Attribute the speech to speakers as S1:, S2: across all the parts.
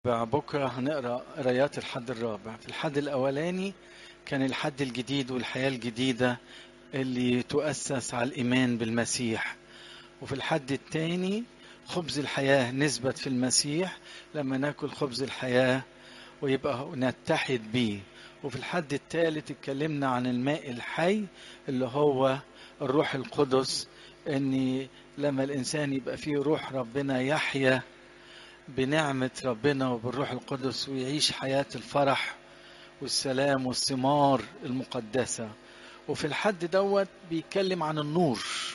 S1: بكرة هنقرأ قرايات الحد الرابع في الحد الأولاني كان الحد الجديد والحياة الجديدة اللي تؤسس على الإيمان بالمسيح وفي الحد الثاني خبز الحياة نثبت في المسيح لما ناكل خبز الحياة ويبقى نتحد بيه وفي الحد الثالث اتكلمنا عن الماء الحي اللي هو الروح القدس ان لما الانسان يبقى فيه روح ربنا يحيا بنعمة ربنا وبالروح القدس ويعيش حياة الفرح والسلام والثمار المقدسة وفي الحد دوت بيتكلم عن النور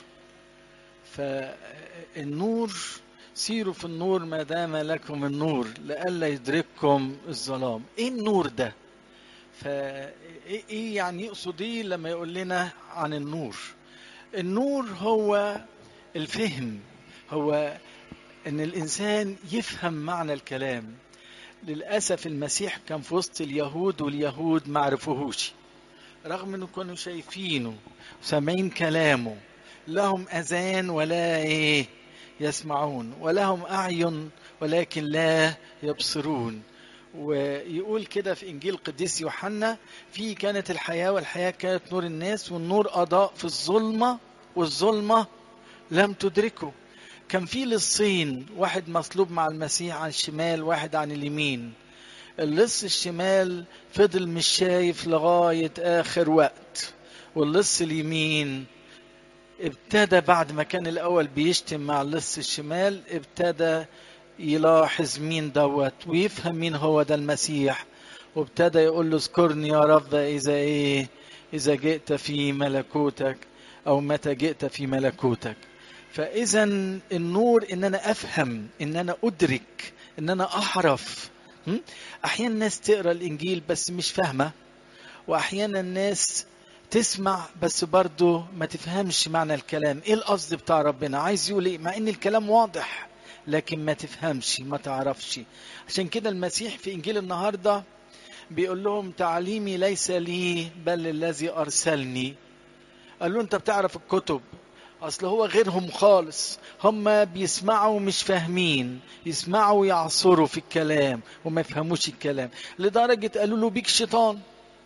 S1: فالنور سيروا في النور ما دام لكم النور لئلا يدرككم الظلام ايه النور ده فايه يعني يقصد ايه لما يقول لنا عن النور النور هو الفهم هو ان الانسان يفهم معنى الكلام للاسف المسيح كان في وسط اليهود واليهود ما عرفوهوش رغم انه كانوا شايفينه وسامعين كلامه لهم اذان ولا ايه يسمعون ولهم اعين ولكن لا يبصرون ويقول كده في انجيل قديس يوحنا في كانت الحياه والحياه كانت نور الناس والنور اضاء في الظلمه والظلمه لم تدركه كان في لصين واحد مصلوب مع المسيح عن الشمال واحد عن اليمين اللص الشمال فضل مش شايف لغاية آخر وقت واللص اليمين ابتدى بعد ما كان الأول بيشتم مع اللص الشمال ابتدى يلاحظ مين دوت ويفهم مين هو ده المسيح وابتدى يقول له اذكرني يا رب إذا إيه إذا جئت في ملكوتك أو متى جئت في ملكوتك فاذا النور ان انا افهم ان انا ادرك ان انا اعرف احيانا الناس تقرا الانجيل بس مش فاهمه واحيانا الناس تسمع بس برضه ما تفهمش معنى الكلام ايه القصد بتاع ربنا عايز يقول ايه مع ان الكلام واضح لكن ما تفهمش ما تعرفش عشان كده المسيح في انجيل النهارده بيقول لهم تعليمي ليس لي بل الذي ارسلني قال له انت بتعرف الكتب اصل هو غيرهم خالص هم بيسمعوا مش فاهمين يسمعوا يعصروا في الكلام وما يفهموش الكلام لدرجة قالوا له بيك شيطان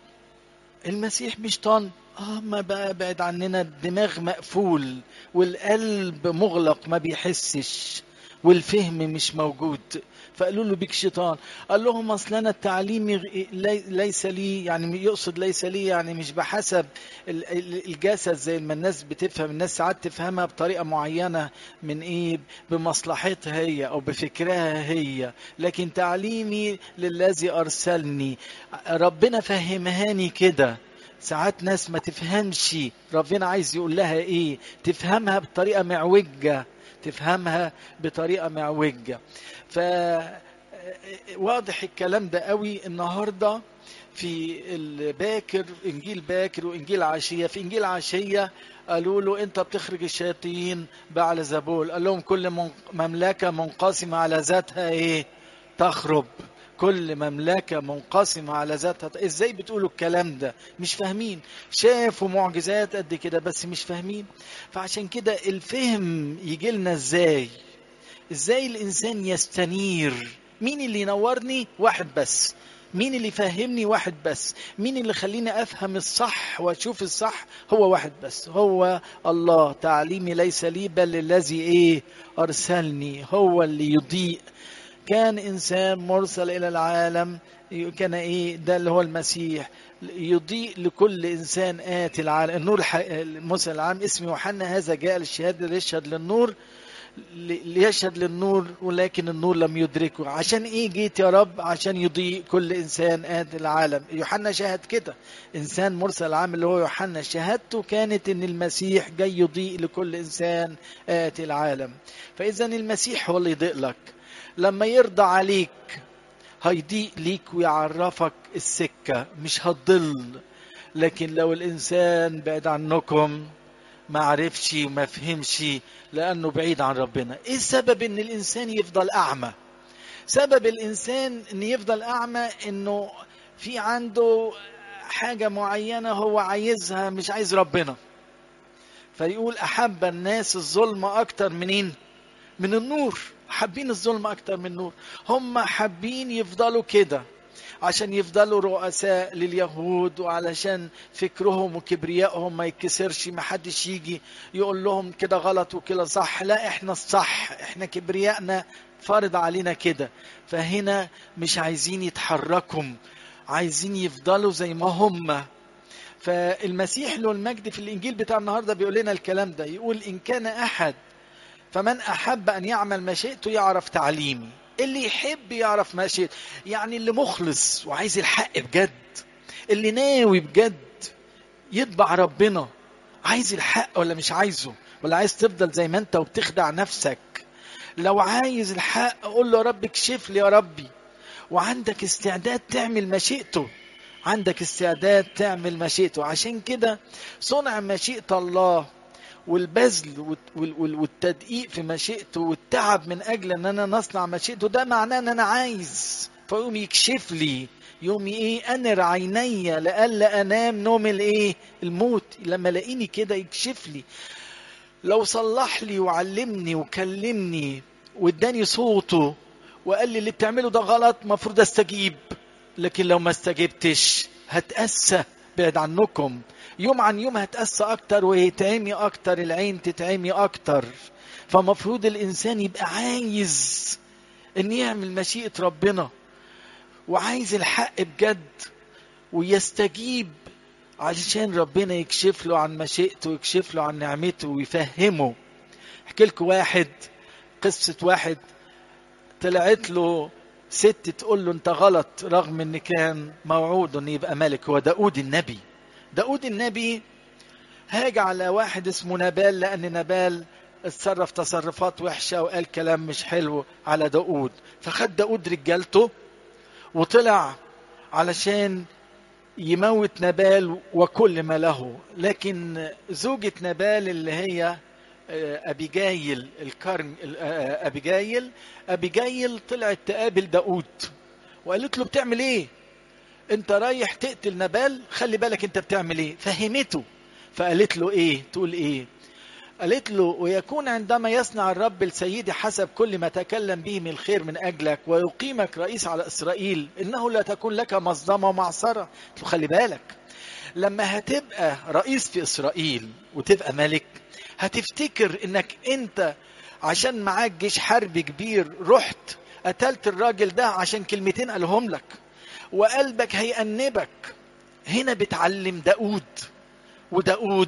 S1: المسيح مش شيطان اه ما بقى بعد عننا الدماغ مقفول والقلب مغلق ما بيحسش والفهم مش موجود فقالوا له بيك شيطان قال لهم اصل انا التعليم ليس لي يعني يقصد ليس لي يعني مش بحسب الجسد زي ما الناس بتفهم الناس ساعات تفهمها بطريقه معينه من ايه بمصلحتها هي او بفكرها هي لكن تعليمي للذي ارسلني ربنا فهمهاني كده ساعات ناس ما تفهمش ربنا عايز يقول لها ايه تفهمها بطريقه معوجه تفهمها بطريقه معوجه ف واضح الكلام ده قوي النهارده في الباكر انجيل باكر وانجيل عشيه في انجيل عشيه قالوا له انت بتخرج الشياطين بعل زبول قال لهم كل مملكه منقسمه على ذاتها ايه تخرب كل مملكة منقسمة على ذاتها ازاي بتقولوا الكلام ده مش فاهمين شافوا معجزات قد كده بس مش فاهمين فعشان كده الفهم يجي لنا ازاي ازاي الانسان يستنير مين اللي ينورني واحد بس مين اللي يفهمني واحد بس مين اللي يخليني افهم الصح واشوف الصح هو واحد بس هو الله تعليمي ليس لي بل الذي ايه ارسلني هو اللي يضيء كان انسان مرسل الى العالم كان ايه ده اللي هو المسيح يضيء لكل انسان اتي العالم النور موسى العام اسمه يوحنا هذا جاء للشهاده ليشهد للنور ليشهد للنور ولكن النور لم يدركه عشان ايه جيت يا رب عشان يضيء كل انسان اتي العالم يوحنا شهد كده انسان مرسل العام اللي هو يوحنا شهادته كانت ان المسيح جاي يضيء لكل انسان اتي العالم فاذا المسيح هو اللي يضيء لك لما يرضى عليك هيضيق ليك ويعرفك السكة مش هتضل لكن لو الإنسان بعد عنكم ما عرفش وما فهمش لأنه بعيد عن ربنا إيه السبب إن الإنسان يفضل أعمى سبب الإنسان إن يفضل أعمى إنه في عنده حاجة معينة هو عايزها مش عايز ربنا فيقول أحب الناس الظلم أكتر منين من النور حابين الظلم اكتر من النور هم حابين يفضلوا كده عشان يفضلوا رؤساء لليهود وعلشان فكرهم وكبريائهم ما يتكسرش ما حدش يجي يقول لهم كده غلط وكده صح لا احنا الصح احنا كبريائنا فرض علينا كده فهنا مش عايزين يتحركوا عايزين يفضلوا زي ما هم فالمسيح له المجد في الانجيل بتاع النهارده بيقول لنا الكلام ده يقول ان كان احد فمن احب ان يعمل مشيئته يعرف تعليمي اللي يحب يعرف مشيئته يعني اللي مخلص وعايز الحق بجد اللي ناوي بجد يتبع ربنا عايز الحق ولا مش عايزه ولا عايز تفضل زي ما انت وبتخدع نفسك لو عايز الحق قول له يا رب اكشف لي يا ربي وعندك استعداد تعمل مشيئته عندك استعداد تعمل مشيئته عشان كده صنع مشيئة الله والبذل والتدقيق في مشيئته والتعب من اجل ان انا نصنع مشيئته ده معناه ان انا عايز فيقوم يكشف لي يوم ايه انر عيني لألا انام نوم الايه الموت لما الاقيني كده يكشف لي لو صلح لي وعلمني وكلمني واداني صوته وقال لي اللي بتعمله ده غلط مفروض استجيب لكن لو ما استجبتش هتأسى بعد عنكم يوم عن يوم هتأسى أكتر ويتعمي أكتر العين تتعمي أكتر فمفروض الإنسان يبقى عايز إن يعمل مشيئة ربنا وعايز الحق بجد ويستجيب علشان ربنا يكشف له عن مشيئته ويكشف له عن نعمته ويفهمه احكي لكم واحد قصة واحد طلعت له ست تقول له انت غلط رغم ان كان موعود ان يبقى ملك هو داود النبي داود النبي هاج على واحد اسمه نبال لان نبال اتصرف تصرفات وحشة وقال كلام مش حلو على داود فخد داود رجالته وطلع علشان يموت نبال وكل ما له لكن زوجة نبال اللي هي أبيجايل الكرم أبيجايل أبيجايل طلعت تقابل داود وقالت له بتعمل ايه انت رايح تقتل نبال خلي بالك انت بتعمل ايه فهمته فقالت له ايه تقول ايه قالت له ويكون عندما يصنع الرب لسيدي حسب كل ما تكلم به من الخير من أجلك ويقيمك رئيس على إسرائيل إنه لا تكون لك مصدمة ومعصرة له خلي بالك لما هتبقى رئيس في إسرائيل وتبقى ملك هتفتكر إنك أنت عشان معاك جيش حربي كبير رحت قتلت الراجل ده عشان كلمتين قالهم لك وقلبك هيأنبك هنا بتعلم داود وداود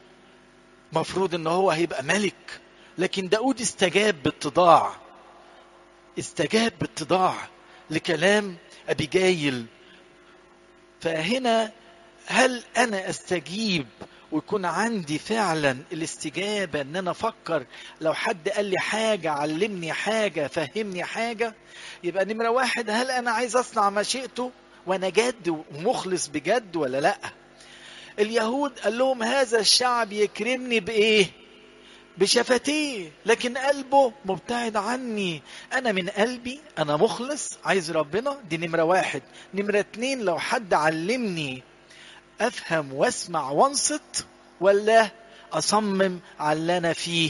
S1: مفروض ان هو هيبقى ملك لكن داود استجاب باتضاع استجاب باتضاع لكلام ابيجايل فهنا هل انا استجيب ويكون عندي فعلا الاستجابة ان انا افكر لو حد قال لي حاجة علمني حاجة فهمني حاجة يبقى نمرة واحد هل انا عايز اصنع مشيئته وانا جد ومخلص بجد ولا لأ اليهود قال لهم هذا الشعب يكرمني بايه بشفتيه لكن قلبه مبتعد عني انا من قلبي انا مخلص عايز ربنا دي نمرة واحد نمرة اتنين لو حد علمني افهم واسمع وانصت ولا اصمم على اللي انا فيه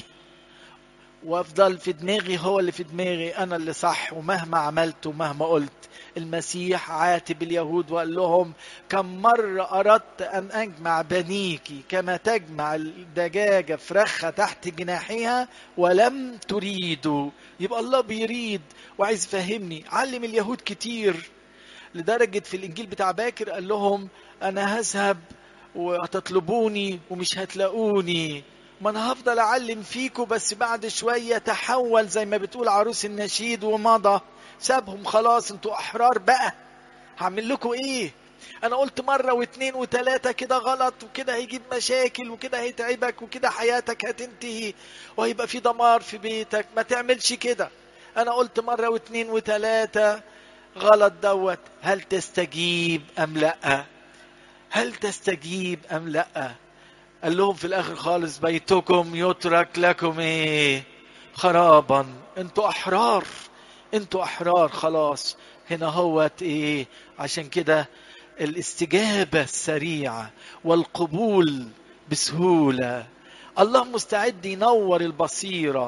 S1: وافضل في دماغي هو اللي في دماغي انا اللي صح ومهما عملت ومهما قلت المسيح عاتب اليهود وقال لهم كم مرة أردت أن أجمع بنيك كما تجمع الدجاجة فرخة تحت جناحها ولم تريدوا يبقى الله بيريد وعايز يفهمني علم اليهود كتير لدرجة في الإنجيل بتاع باكر قال لهم أنا هذهب وهتطلبوني ومش هتلاقوني ما انا هفضل اعلم فيكم بس بعد شوية تحول زي ما بتقول عروس النشيد ومضى سابهم خلاص انتوا احرار بقى هعمل لكم ايه انا قلت مرة واتنين وتلاتة كده غلط وكده هيجيب مشاكل وكده هيتعبك وكده حياتك هتنتهي وهيبقى في دمار في بيتك ما تعملش كده انا قلت مرة واتنين وتلاتة غلط دوت هل تستجيب ام لا هل تستجيب ام لا قال لهم في الاخر خالص بيتكم يترك لكم ايه خرابا انتوا احرار انتوا احرار خلاص هنا هوت ايه عشان كده الاستجابة السريعة والقبول بسهولة الله مستعد ينور البصيرة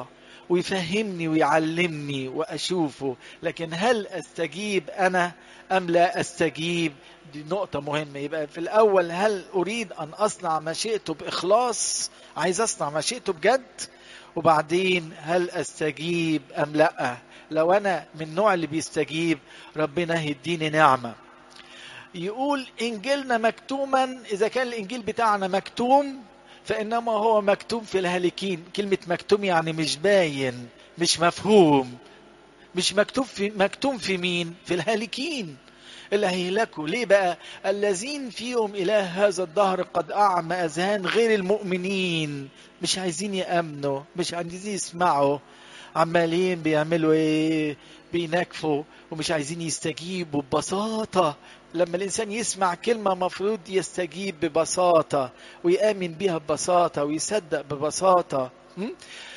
S1: ويفهمني ويعلمني واشوفه لكن هل استجيب انا ام لا استجيب دي نقطة مهمة يبقى في الأول هل أريد أن أصنع مشيئته بإخلاص عايز أصنع مشيئته بجد وبعدين هل أستجيب أم لأ لو أنا من النوع اللي بيستجيب ربنا يديني نعمة يقول إنجيلنا مكتوما إذا كان الإنجيل بتاعنا مكتوم فإنما هو مكتوم في الهالكين كلمة مكتوم يعني مش باين مش مفهوم مش مكتوب في مكتوم في مين في الهالكين اللي هيهلكوا ليه بقى الذين فيهم إله هذا الدهر قد أعمى أذهان غير المؤمنين مش عايزين يأمنوا مش عايزين يسمعوا عمالين بيعملوا ايه بينكفوا ومش عايزين يستجيبوا ببساطة لما الإنسان يسمع كلمة مفروض يستجيب ببساطة ويآمن بها ببساطة ويصدق ببساطة م?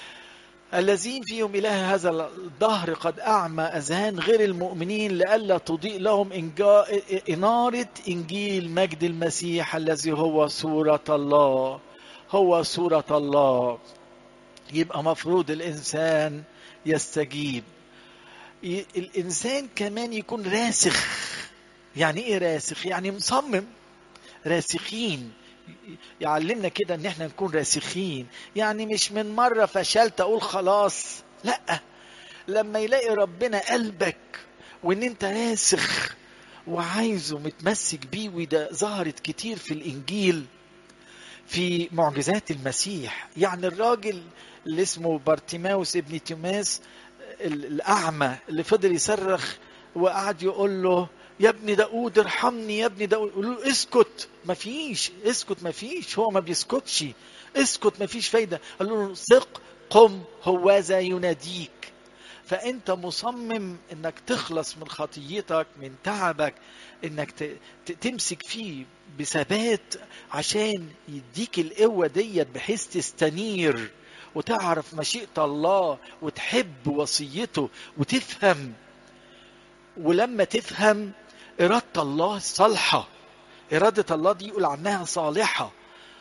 S1: الذين فيهم إله هذا الدهر قد أعمى أذهان غير المؤمنين لئلا تضيء لهم إنارة إنجيل مجد المسيح الذي هو صورة الله هو صورة الله يبقى مفروض الإنسان يستجيب الإنسان كمان يكون راسخ يعني إيه راسخ؟ يعني مصمم راسخين يعلمنا كده ان احنا نكون راسخين يعني مش من مرة فشلت اقول خلاص لا لما يلاقي ربنا قلبك وان انت راسخ وعايزه متمسك بيه وده ظهرت كتير في الانجيل في معجزات المسيح يعني الراجل اللي اسمه بارتيماوس ابن تيماس الاعمى اللي فضل يصرخ وقعد يقول له يا ابن داود ارحمني يا ابن داود يقول له اسكت مفيش اسكت مفيش هو ما بيسكتش اسكت مفيش فايده قال له ثق قم هوذا يناديك فانت مصمم انك تخلص من خطيتك من تعبك انك تمسك فيه بثبات عشان يديك القوه ديت بحيث تستنير وتعرف مشيئه الله وتحب وصيته وتفهم ولما تفهم إرادة الله صالحة إرادة الله دي يقول عنها صالحة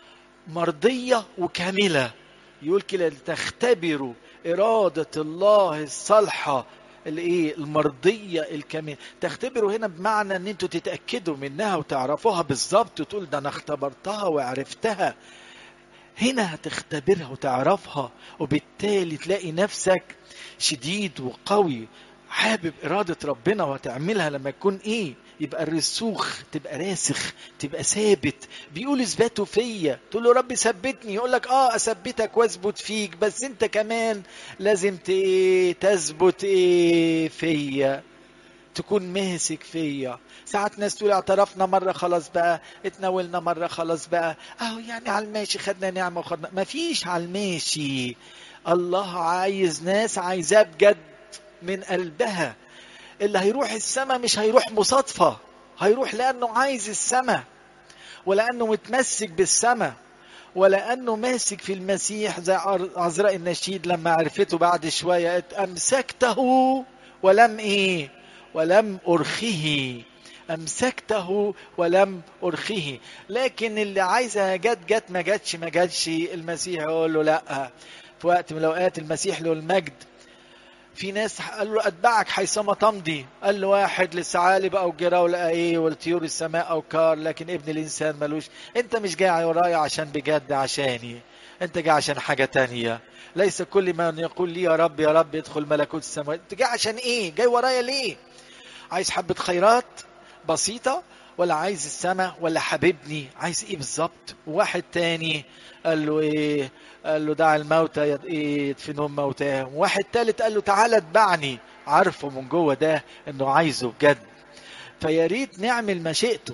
S1: مرضية وكاملة يقول كده تختبروا إرادة الله الصالحة الايه المرضيه الكامله تختبروا هنا بمعنى ان انتوا تتاكدوا منها وتعرفوها بالظبط وتقول ده انا اختبرتها وعرفتها هنا هتختبرها وتعرفها وبالتالي تلاقي نفسك شديد وقوي حابب إرادة ربنا وهتعملها لما يكون إيه يبقى الرسوخ تبقى راسخ تبقى ثابت بيقول اثبته فيا تقول له ربي ثبتني يقول لك اه اثبتك واثبت فيك بس انت كمان لازم ايه تثبت ايه فيا تكون ماسك فيا ساعات ناس تقول اعترفنا مرة خلاص بقى اتناولنا مرة خلاص بقى اهو يعني على الماشي خدنا نعمة وخدنا مفيش على الماشي الله عايز ناس عايزاه بجد من قلبها اللي هيروح السماء مش هيروح مصادفة هيروح لأنه عايز السماء ولأنه متمسك بالسماء ولأنه ماسك في المسيح زي عذراء النشيد لما عرفته بعد شوية أمسكته ولم إيه ولم أرخه أمسكته ولم أرخه لكن اللي عايزها جت جت ما جتش ما جتش المسيح يقول له لا في وقت من الأوقات المسيح له المجد في ناس قال له اتبعك حيثما تمضي قال له واحد للثعالب او جراولة ايه والطيور السماء او كار لكن ابن الانسان ملوش انت مش جاي ورايا عشان بجد عشاني انت جاي عشان حاجة تانية ليس كل من يقول لي يا رب يا رب ادخل ملكوت السماوات انت جاي عشان ايه جاي ورايا ليه عايز حبة خيرات بسيطة ولا عايز السماء ولا حبيبني عايز ايه بالظبط واحد تاني قال له ايه قال له دع الموتى يدفنهم موتاهم واحد تالت قال له تعالى اتبعني عارفه من جوه ده انه عايزه بجد فيا ريت نعمل مشيئته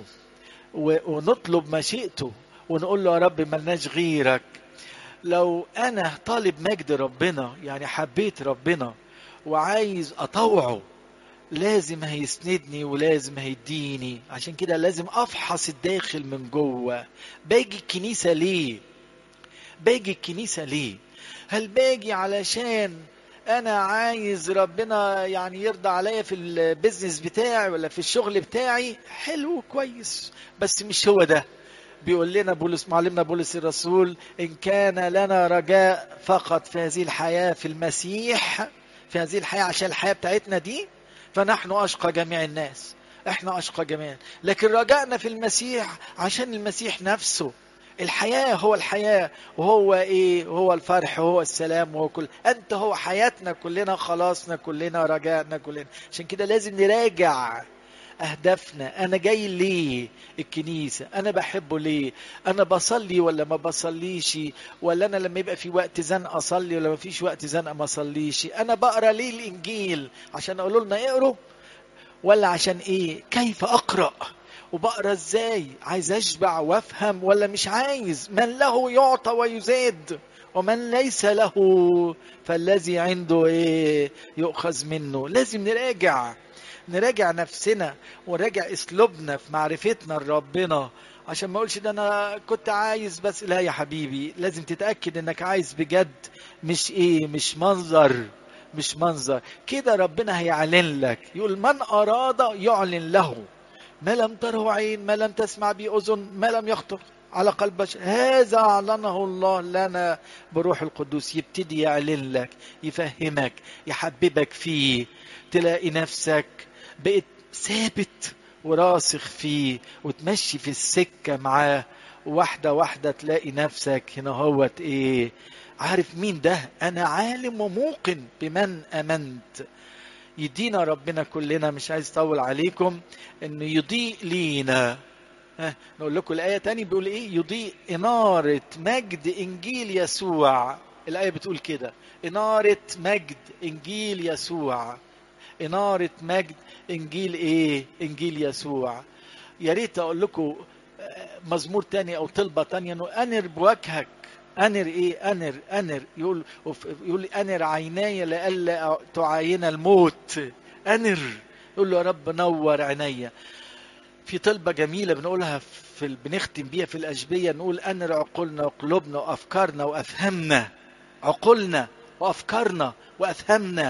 S1: ونطلب مشيئته ونقول له يا رب ملناش غيرك لو انا طالب مجد ربنا يعني حبيت ربنا وعايز اطوعه لازم هيسندني ولازم هيديني عشان كده لازم افحص الداخل من جوه باجي الكنيسه ليه باجي الكنيسة ليه؟ هل باجي علشان أنا عايز ربنا يعني يرضى عليا في البيزنس بتاعي ولا في الشغل بتاعي؟ حلو كويس بس مش هو ده بيقول لنا بولس معلمنا بولس الرسول إن كان لنا رجاء فقط في هذه الحياة في المسيح في هذه الحياة عشان الحياة بتاعتنا دي فنحن أشقى جميع الناس احنا أشقى جميع لكن رجائنا في المسيح عشان المسيح نفسه الحياة هو الحياة وهو ايه هو الفرح وهو السلام وهو كل انت هو حياتنا كلنا خلاصنا كلنا رجائنا كلنا عشان كده لازم نراجع اهدافنا انا جاي ليه الكنيسه انا بحبه ليه انا بصلي ولا ما بصليش ولا انا لما يبقى في وقت زنقه اصلي ولا ما فيش وقت زنقه ما اصليش انا بقرا ليه الانجيل عشان اقولوا لنا اقروا ولا عشان ايه كيف اقرا وبقرا ازاي عايز اشبع وافهم ولا مش عايز من له يعطى ويزاد ومن ليس له فالذي عنده ايه يؤخذ منه لازم نراجع نراجع نفسنا ونراجع اسلوبنا في معرفتنا لربنا عشان ما اقولش ده انا كنت عايز بس لا يا حبيبي لازم تتاكد انك عايز بجد مش ايه مش منظر مش منظر كده ربنا هيعلن لك يقول من اراد يعلن له ما لم تره عين ما لم تسمع به اذن ما لم يخطر على قلب بشر هذا اعلنه الله لنا بروح القدوس يبتدي يعلن لك يفهمك يحببك فيه تلاقي نفسك بقيت ثابت وراسخ فيه وتمشي في السكه معاه واحده واحده تلاقي نفسك هنا هوت ايه عارف مين ده انا عالم وموقن بمن امنت يدينا ربنا كلنا مش عايز اطول عليكم انه يضيء لينا ها نقول لكم الايه تاني بيقول ايه يضيء اناره مجد انجيل يسوع الايه بتقول كده اناره مجد انجيل يسوع اناره مجد انجيل ايه انجيل يسوع يا ريت اقول لكم مزمور تاني او طلبه تانية انه انر بوجهك انر ايه انر انر يقول يقول انر عيناي لئلا تعاين الموت انر يقول له يا رب نور عينيا في طلبه جميله بنقولها في ال... بنختم بيها في الاشبيه نقول انر عقولنا وقلوبنا وافكارنا وافهمنا عقولنا وافكارنا وافهمنا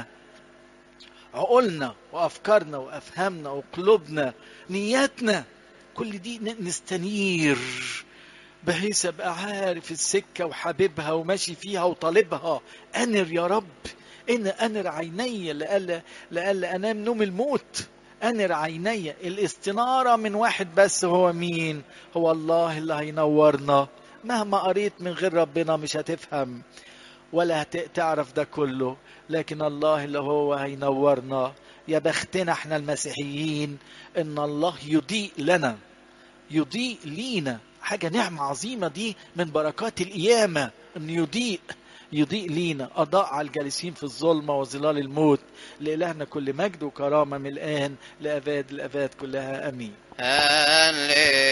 S1: عقولنا وافكارنا وافهامنا وقلوبنا نياتنا كل دي نستنير بحيث ابقى عارف السكه وحاببها وماشي فيها وطالبها انر يا رب ان انر عيني لألا لألا انام نوم الموت انر عيني الاستناره من واحد بس هو مين هو الله اللي هينورنا مهما قريت من غير ربنا مش هتفهم ولا هتعرف ده كله لكن الله اللي هو هينورنا يا بختنا احنا المسيحيين ان الله يضيء لنا يضيء لينا حاجة نعمة عظيمة دي من بركات القيامة أن يضيء يضيء لينا أضاء على الجالسين في الظلمة وظلال الموت لإلهنا كل مجد وكرامة من الآن لأباد الأباد كلها أمين
S2: هللويا